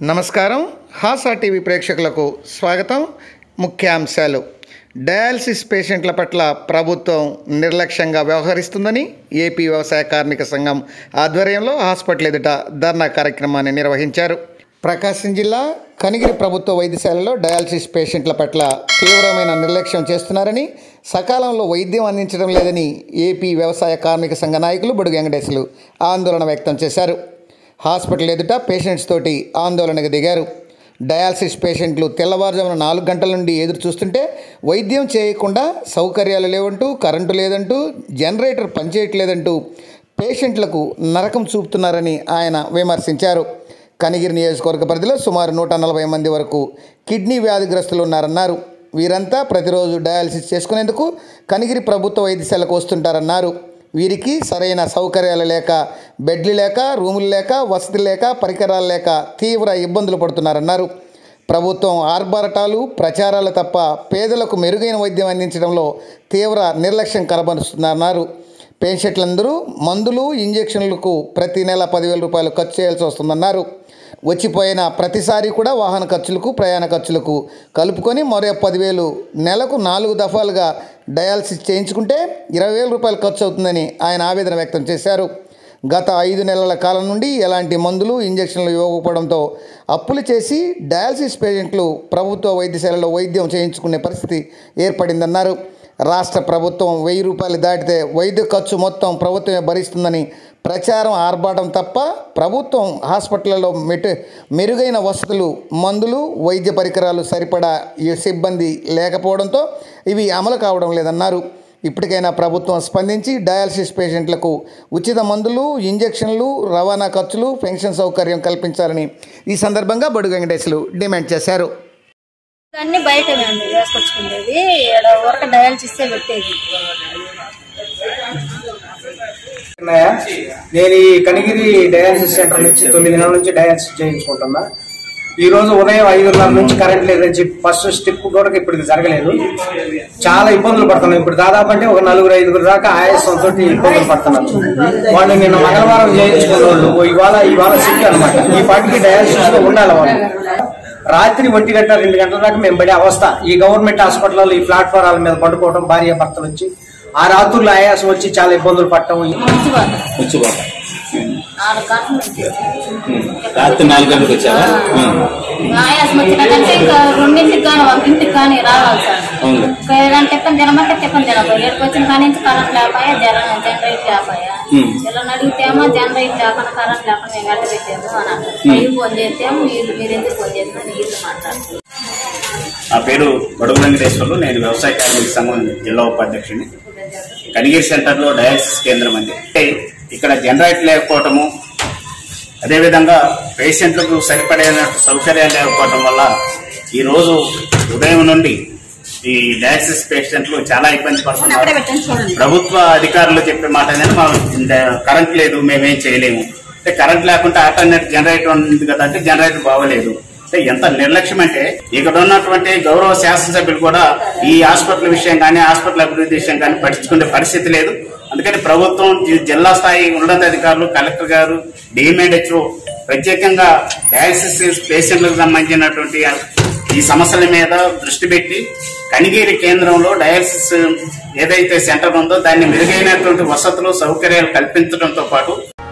నమస్కారం హాసా టీవీ ప్రేక్షకులకు స్వాగతం ముఖ్యాంశాలు డయాలసిస్ పేషెంట్ల పట్ల ప్రభుత్వం నిర్లక్ష్యంగా వ్యవహరిస్తుందని ఏపీ వ్యవసాయ కార్మిక సంఘం ఆధ్వర్యంలో హాస్పిటల్ ఎదుట ధర్నా కార్యక్రమాన్ని నిర్వహించారు ప్రకాశం జిల్లా కనిగిరి ప్రభుత్వ వైద్యశాలలో డయాలసిస్ పేషెంట్ల పట్ల తీవ్రమైన నిర్లక్ష్యం చేస్తున్నారని సకాలంలో వైద్యం అందించడం లేదని ఏపీ వ్యవసాయ కార్మిక సంఘ నాయకులు బుడుగు వెంకటేశ్వరు ఆందోళన వ్యక్తం చేశారు హాస్పిటల్ ఎదుట పేషెంట్స్ తోటి ఆందోళనకు దిగారు డయాలసిస్ పేషెంట్లు తెల్లవారుజామున నాలుగు గంటల నుండి ఎదురు చూస్తుంటే వైద్యం చేయకుండా సౌకర్యాలు లేవంటూ కరెంటు లేదంటూ జనరేటర్ పనిచేయట్లేదంటూ పేషెంట్లకు నరకం చూపుతున్నారని ఆయన విమర్శించారు కనిగిరి నియోజకవర్గ పరిధిలో సుమారు నూట నలభై మంది వరకు కిడ్నీ వ్యాధిగ్రస్తులు ఉన్నారన్నారు వీరంతా ప్రతిరోజు డయాలసిస్ చేసుకునేందుకు కనిగిరి ప్రభుత్వ వైద్యశాలకు వస్తుంటారన్నారు వీరికి సరైన సౌకర్యాలు లేక బెడ్లు లేక రూములు లేక వసతి లేక పరికరాలు లేక తీవ్ర ఇబ్బందులు పడుతున్నారన్నారు ప్రభుత్వం ఆర్భారటాలు ప్రచారాలు తప్ప పేదలకు మెరుగైన వైద్యం అందించడంలో తీవ్ర నిర్లక్ష్యం కనబరుస్తున్నారన్నారు పేషెంట్లందరూ మందులు ఇంజెక్షన్లకు ప్రతి నెల పదివేల రూపాయలు ఖర్చు చేయాల్సి వస్తుందన్నారు వచ్చిపోయిన ప్రతిసారి కూడా వాహన ఖర్చులకు ప్రయాణ ఖర్చులకు కలుపుకొని మరో పదివేలు నెలకు నాలుగు దఫాలుగా డయాలసిస్ చేయించుకుంటే ఇరవై వేల రూపాయలు ఖర్చు అవుతుందని ఆయన ఆవేదన వ్యక్తం చేశారు గత ఐదు నెలల కాలం నుండి ఎలాంటి మందులు ఇంజెక్షన్లు ఇవ్వకపోవడంతో అప్పులు చేసి డయాలసిస్ పేషెంట్లు ప్రభుత్వ వైద్యశాలలో వైద్యం చేయించుకునే పరిస్థితి ఏర్పడిందన్నారు రాష్ట్ర ప్రభుత్వం వెయ్యి రూపాయలు దాటితే వైద్య ఖర్చు మొత్తం ప్రభుత్వమే భరిస్తుందని ప్రచారం ఆర్భాటం తప్ప ప్రభుత్వం హాస్పిటళ్లలో మెటు మెరుగైన వసతులు మందులు వైద్య పరికరాలు సరిపడా ఈ సిబ్బంది లేకపోవడంతో ఇవి అమలు కావడం లేదన్నారు ఇప్పటికైనా ప్రభుత్వం స్పందించి డయాలసిస్ పేషెంట్లకు ఉచిత మందులు ఇంజెక్షన్లు రవాణా ఖర్చులు పెన్షన్ సౌకర్యం కల్పించాలని ఈ సందర్భంగా బడుగు వెంకటేశ్వరు డిమాండ్ చేశారు అన్ని బయట అండి వేసుకొచ్చుకునేది ఈడ ఊరక డయాలసిస్ పెట్టేది ఉన్నాయా? నేను ఈ కనిగిరి డయాలసిస్ సెంటర్ నుంచి తొమ్మిది నెలల నుంచి డయాలసిస్ చేయించుకుంటున్నా ఈ రోజు ఉదయం ఐదున్నర నుంచి కరెంట్ లేదని చెప్పి ఫస్ట్ స్టెప్ కూడా ఇప్పుడు జరగలేదు చాలా ఇబ్బందులు పడుతున్నాం ఇప్పుడు దాదాపు అంటే ఒక నలుగురు ఐదుగురు దాకా ఆయాసంతో ఇబ్బందులు పడుతున్నారు వాళ్ళు నిన్న మంగళవారం చేయించుకున్న వాళ్ళు ఇవాళ ఇవాళ సిక్ అనమాట ఈ పాటికి డయాలసిస్ లో ఉండాలి వాళ్ళు రాత్రి ఒంటి గంట రెండు గంటల దాకా మేము పడే అవస్థ ఈ గవర్నమెంట్ హాస్పిటల్లో ఈ ప్లాట్ఫారాల మీద పడుకోవడం భార్య భర్తలు వచ్చి ఆ రాత్రులు ఆయాసం వచ్చి చాలా ఇబ్బందులు పడటం మంచివాళ్ళు వచ్చిపోతా నాలుగు గంటల నుంచి రాత్రి నాలుగు గంటలకు వచ్చావా ఆయాసం వచ్చినాకంటే ఇంకా రెండింటికి కానీ ఒకటింటికి కానీ రావాలి సార్ అవును ఇంకా ఏదైనా టిఫిన్ తినమంటే టిఫిన్ తినపోయి ఏడుకు వచ్చిన కానీ నుంచి కరెంట్ లేకపోయా జన జనరేట్ లేకపోయా Hmm. ఇలా అడిగితేమో జనరేట్ లేకుండా కరెంట్ లేకుండా మేము ఎట్ట పెట్టాము అని అంటారు మీరు ఫోన్ చేస్తేమో మీరు మీరు ఎందుకు ఫోన్ చేస్తున్నారు వీళ్ళు మాట్లాడుతున్నారు నా పేరు బడుగు వెంకటేశ్వర్లు నేను వ్యవసాయ కార్మిక సంఘం జిల్లా ఉపాధ్యక్షుడిని కనిగిరి సెంటర్లో డయాలసిస్ కేంద్రం అండి అంటే ఇక్కడ జనరేటర్ లేకపోవటము అదేవిధంగా పేషెంట్లకు సరిపడైన సౌకర్యాలు లేకపోవటం వల్ల ఈ రోజు ఉదయం నుండి ఈ డయాలసిస్ పేషెంట్లు చాలా ఇబ్బంది పడుతున్నారు ప్రభుత్వ అధికారులు చెప్పే మాట అనేది మా కరెంట్ లేదు మేమేం చేయలేము అంటే కరెంట్ లేకుంటే ఆల్టర్నేట్ జనరేటర్ ఉంది కదా అంటే జనరేటర్ బాగోలేదు అంటే ఎంత నిర్లక్ష్యం అంటే ఇక్కడ ఉన్నటువంటి గౌరవ శాసనసభ్యులు కూడా ఈ హాస్పిటల్ విషయం కానీ హాస్పిటల్ అభివృద్ధి విషయం కానీ పట్టించుకునే పరిస్థితి లేదు అందుకని ప్రభుత్వం జి- జిల్లా స్థాయి ఉన్నతాధికారులు కలెక్టర్ గారు డిఎంఎడ్హెచ్ఓ ప్రత్యేకంగా డయాలసిస్ పేషెంట్లకు సంబంధించినటువంటి ఈ సమస్యల మీద దృష్టి పెట్టి కనిగిరి కేంద్రంలో డయాలసిస్ ఏదైతే సెంటర్ ఉందో దాన్ని మెరుగైనటువంటి వసతులు సౌకర్యాలు కల్పించడంతో పాటు